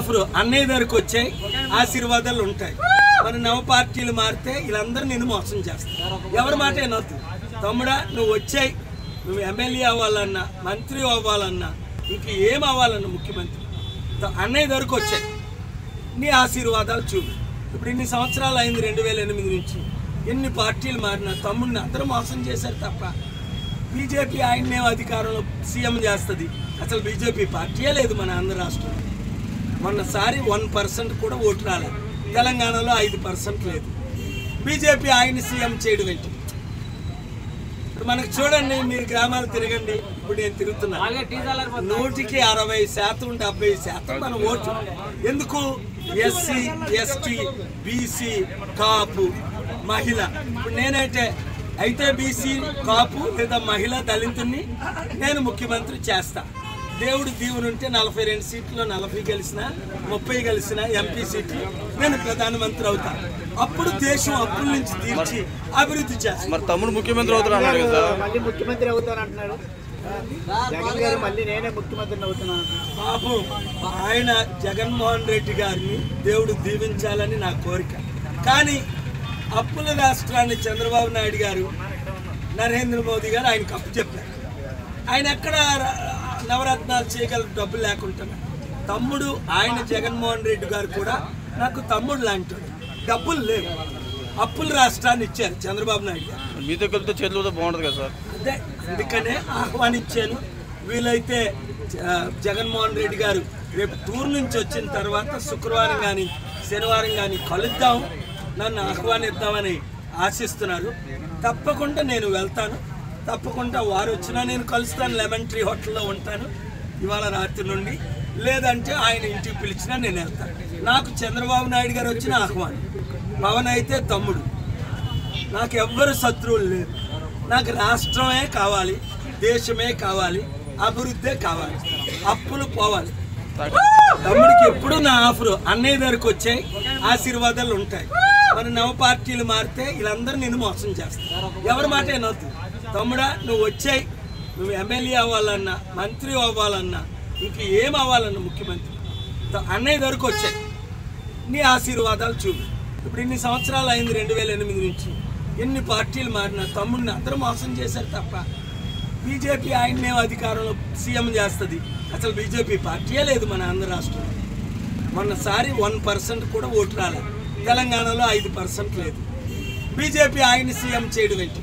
offer అన్నయ్య దగ్గరకు వచ్చాయి ఆశీర్వాదాలు ఉంటాయి మరి నవ పార్టీలు మారితే వీళ్ళందరూ నిన్ను మోసం చేస్తారు ఎవరి మాట వినొద్దు తమ్ముడా నువ్వు వచ్చాయి నువ్వు ఎమ్మెల్యే అవ్వాలన్నా మంత్రి అవ్వాలన్నా ఇంక ఏం అవ్వాలన్నా ముఖ్యమంత్రి త- అన్నయ్య దగ్గరకు వచ్చాయి నీ ఆశీర్వాదాలు చూడు ఇప్పుడు ఇన్ని సంవత్సరాలు అయింది రెండు వేల ఎనిమిది నుంచి ఎన్ని పార్టీలు మారినా తమ్ముడిని అందరూ మోసం చేశారు తప్ప బీజేపీ ఆయన్నే అధికారంలో సీఎం చేస్తుంది అసలు బీజేపీ పార్టీయే లేదు మన ఆంధ్ర రాష్ట్రంలో మొన్నసారి వన్ పర్సెంట్ కూడా ఓటు రాలే తెలంగాణలో ఐదు పర్సెంట్ లేదు బీజేపీ ఆయన్ని సీఎం చేయడం ఏంటి ఇప్పుడు మనకు చూడండి మీరు గ్రామాలు తిరగండి ఇప్పుడు నేను తిరుగుతున్నా నూటికి అరవై శాతం డెబ్బై శాతం మన ఓటు ఎందుకు ఎస్సీ ఎస్టీ బీసీ కాపు మహిళ ఇప్పుడు నేనైతే అయితే బీసీ కాపు లేదా మహిళ దళితుని నేను ముఖ్యమంత్రి చేస్తా దేవుడు దీవునుంటే నలభై రెండు సీట్లు నలభై గెలిచిన ముప్పై గెలిచిన ఎంపీ సీట్లు నేను ప్రధానమంత్రి అవుతా అప్పుడు దేశం అప్పుల నుంచి తీర్చి అభివృద్ధి చేస్తా మరి తమ్ముడు ముఖ్యమంత్రి అవుతారు అన్నాడు కదా సార్ మళ్ళీ ముఖ్యమంత్రి అవుతానంటున్నాడు జగన్ గారు మళ్ళీ నేనే ముఖ్యమంత్రిని అవుతున్నాను పాపం ఆయన జగన్మోహన్ రెడ్డి గారిని దేవుడు దీవించాలని నా కోరిక కానీ అప్పుల రాష్ట్రాన్ని చంద్రబాబు నాయుడు గారు నరేంద్ర మోదీ గారు ఆయనకు అప్పు చెప్పారు ఆయన ఎక్కడ ర- నవరత్నాలు చేయగల డబ్బులు లేకుండా తమ్ముడు ఆయన జగన్మోహన్ రెడ్డి గారు కూడా నాకు తమ్ముడు లాంటాడు డబ్బులు లేవు అప్పుల రాష్ట్రాన్ని ఇచ్చారు చంద్రబాబు నాయుడు గారు మీతో కలిపితే చేతులతో బాగుంటుంది కదా సార్ అదే అందుకనే ఆహ్వానించాను వీలైతే ఆ, జగన్మోహన్ రెడ్డి గారు రేపు టూర్ నుంచి వచ్చిన తర్వాత శుక్రవారం కానీ శనివారం కానీ కలుద్దాం నన్ను ఆహ్వానిద్దామని ఆశిస్తున్నారు తప్పకుండా నేను వెళ్తాను తప్పకుండా వారు వచ్చినా నేను కలుస్తాను లెమన్ ట్రీ హోటల్లో ఉంటాను ఇవాళ రాత్రి నుండి లేదంటే ఆయన ఇంటికి పిలిచినా నేను వెళ్తాను నాకు చంద్రబాబు నాయుడు గారు వచ్చిన ఆహ్వానం పవన్ అయితే తమ్ముడు నాకు ఎవ్వరు శత్రువులు లేరు నాకు రాష్ట్రమే కావాలి దేశమే కావాలి అభివృద్ధే కావాలి అప్పులు పోవాలి తమ్ముడికి ఎప్పుడు నా ఆఫర్ అన్నయ్య దగ్గరకు వచ్చాయి ఆశీర్వాదాలు ఉంటాయి మరి నవ పార్టీలు మారితే వీళ్ళందరూ నిన్ను మోసం చేస్తారు ఎవరి మాట వినొద్దు తమ్ముడా నువ్వు వచ్చాయి నువ్వు ఎమ్మెల్యే అవ్వాలన్నా మంత్రి అవ్వాలన్నా ఇంక ఏం అవ్వాలన్నా ముఖ్యమంత్రి త- అన్నయ్య దగ్గరకు వచ్చాయి నీ ఆశీర్వాదాలు చూడు ఇప్పుడు ఇన్ని సంవత్సరాలు అయింది రెండు వేల ఎనిమిది నుంచి ఎన్ని పార్టీలు మారినా తమ్ముడిని అందరూ మోసం చేశారు తప్ప బీజేపీ ఆయన్నే అధికారంలో సీఎం చేస్తుంది అసలు బీజేపీ పార్టీయే లేదు మన ఆంధ్ర రాష్ట్రంలో మొన్నసారి వన్ పర్సెంట్ కూడా ఓటు రాలే తెలంగాణలో ఐదు పర్సెంట్ లేదు బీజేపీ ఆయన్ని సీఎం చేయడం ఏంటి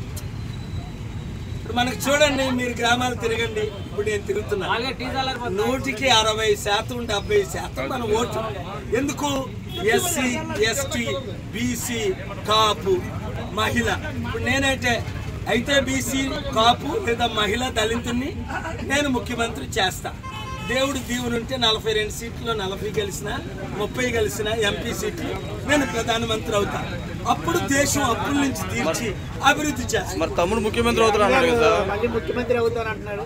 ఇప్పుడు మనకు చూడండి మీరు గ్రామాలు తిరగండి ఇప్పుడు నేను తిరుగుతున్నా నూటికి అరవై శాతం డెబ్బై శాతం మన ఓటు ఎందుకు ఎస్సీ ఎస్టీ బీసీ కాపు మహిళ ఇప్పుడు నేనైతే అయితే బీసీ కాపు లేదా మహిళ దళితుని నేను ముఖ్యమంత్రి చేస్తా దేవుడు దీవునుంటే నలభై రెండు సీట్లు నలభై గెలిచిన ముప్పై గెలిచిన ఎంపీ సీట్లు నేను ప్రధానమంత్రి అవుతా అప్పుడు దేశం అప్పుల నుంచి తీర్చి అభివృద్ధి చేస్తా మరి తమ్ముడు ముఖ్యమంత్రి అవుతారు అన్నాడు కదా సార్ మళ్ళీ ముఖ్యమంత్రి అవుతానంటున్నాడు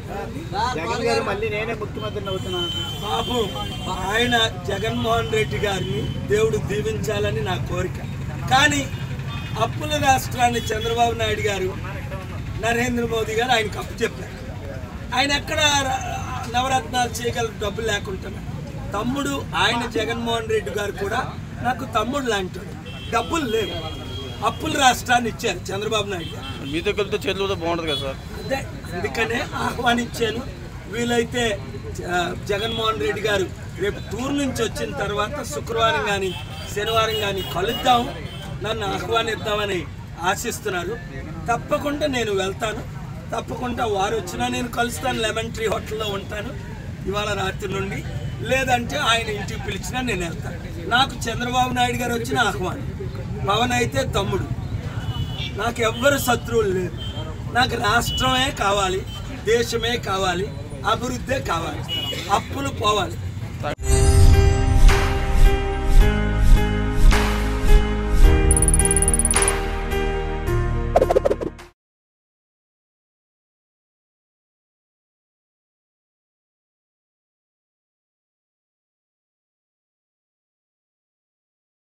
జగన్ గారు మళ్ళీ నేనే ముఖ్యమంత్రిని అవుతున్నాను పాపం ఆయన జగన్మోహన్ రెడ్డి గారిని దేవుడు దీవించాలని నా కోరిక కానీ అప్పుల రాష్ట్రాన్ని చంద్రబాబు నాయుడు గారు నరేంద్ర మోదీ గారు ఆయనకు అప్పు చెప్పారు ఆయన ఎక్కడ ర- నవరత్నాలు చేయగల డబ్బులు లేకుండా తమ్ముడు ఆయన జగన్మోహన్ రెడ్డి గారు కూడా నాకు తమ్ముడు లాంటాడు డబ్బులు లేవు అప్పుల రాష్ట్రాన్ని ఇచ్చారు చంద్రబాబు నాయుడు గారు మీతో కలిపితే చేతులతో బాగుంటుంది కదా సార్ అదే అందుకనే ఆహ్వానించాను వీలైతే ఆ, జగన్మోహన్ రెడ్డి గారు రేపు టూర్ నుంచి వచ్చిన తర్వాత శుక్రవారం కానీ శనివారం కానీ కలుద్దాం నన్ను ఆహ్వానిద్దామని ఆశిస్తున్నారు తప్పకుండా నేను వెళ్తాను తప్పకుండా వారు వచ్చినా నేను కలుస్తాను లెమన్ ట్రీ హోటల్లో ఉంటాను ఇవాళ రాత్రి నుండి లేదంటే ఆయన ఇంటికి పిలిచినా నేను వెళ్తాను నాకు చంద్రబాబు నాయుడు గారు వచ్చిన ఆహ్వానం పవన్ అయితే తమ్ముడు నాకు ఎవ్వరు శత్రువులు లేరు నాకు రాష్ట్రమే కావాలి దేశమే కావాలి అభివృద్ధే కావాలి అప్పులు పోవాలి